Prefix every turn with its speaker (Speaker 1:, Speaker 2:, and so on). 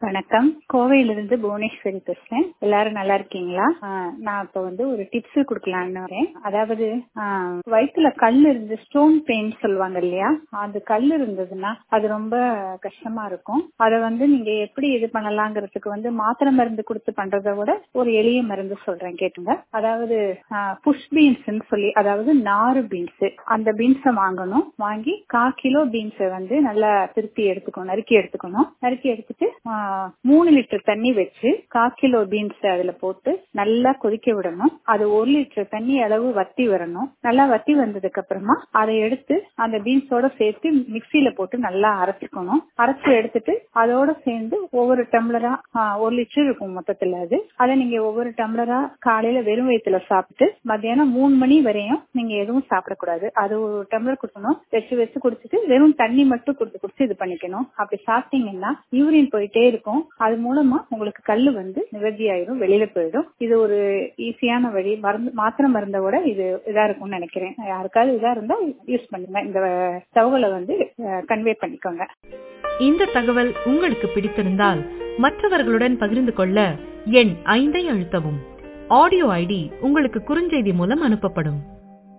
Speaker 1: வணக்கம் கோவையிலிருந்து புவனேஸ்வரி பேசுறேன் எல்லாரும் நல்லா இருக்கீங்களா ஆஹ் நான் இப்ப வந்து ஒரு டிப்ஸ் கொடுக்கலான்னு வரேன் அதாவது ஆஹ் வயிற்றுல கல் இருந்து ஸ்டோன் பெயின் சொல்லுவாங்க இல்லையா அந்த கல் இருந்ததுன்னா அது ரொம்ப கஷ்டமா இருக்கும் அதை வந்து நீங்க எப்படி இது பண்ணலாங்கிறதுக்கு வந்து மாத்திரை மருந்து கொடுத்து பண்றதை விட ஒரு எளிய மருந்து சொல்றேன் கேட்டுங்க அதாவது புஷ் பீன்ஸ் சொல்லி அதாவது நாறு பீன்ஸ் அந்த பீன்ஸை வாங்கணும் வாங்கி கா கிலோ பீன்ஸை வந்து நல்லா திருப்பி எடுத்துக்கணும் நறுக்கி எடுத்துக்கணும் நறுக்கி எடுத்துட்டு ஆஹ் மூணு லிட்டர் தண்ணி வச்சு கா கிலோ பீன்ஸ் அதுல போட்டு நல்லா கொதிக்க விடணும் அது ஒரு லிட்டர் தண்ணி அளவு வத்தி வரணும் நல்லா வத்தி வந்ததுக்கு அப்புறமா அதை எடுத்து அந்த பீன்ஸோட சேர்த்து மிக்சியில போட்டு நல்லா அரைச்சிக்கணும் அரைச்சு எடுத்துட்டு அதோட சேர்ந்து ஒவ்வொரு டம்ளரா ஆஹ் ஒரு லிட்டர் இருக்கும் மொத்தத்துல அது அதை நீங்க ஒவ்வொரு டம்ளரா காலையில வெறும் வயிற்றுல சாப்பிட்டு மத்தியானம் மூணு மணி வரையும் நீங்க எதுவும் சாப்பிடக்கூடாது அது ஒரு டம்ளர் குடிக்கணும் வச்சு வச்சு குடிச்சிட்டு வெறும் தண்ணி மட்டும் குடிச்சு குடிச்சு இது பண்ணிக்கணும் அப்படி சாப்பிட்டீங்கன்னா யூரின் போயிட்டே இருக்கும் அது மூலமா உங்களுக்கு கல்லு வந்து நிவர்த்தி ஆயிரும் வெளியில போயிடும் இது ஒரு ஈஸியான வழி மருந்து மாத்திரை மருந்த விட இது இதா இருக்கும்னு நினைக்கிறேன் யாருக்காவது இதா இருந்தா யூஸ் பண்ணுங்க இந்த தகவலை வந்து கன்வே பண்ணிக்கோங்க
Speaker 2: இந்த தகவல் உங்களுக்கு பிடித்திருந்தால் மற்றவர்களுடன் பகிர்ந்து கொள்ள எண் ஐந்தை அழுத்தவும் ஆடியோ ஐடி உங்களுக்கு குறுஞ்செய்தி மூலம் அனுப்பப்படும்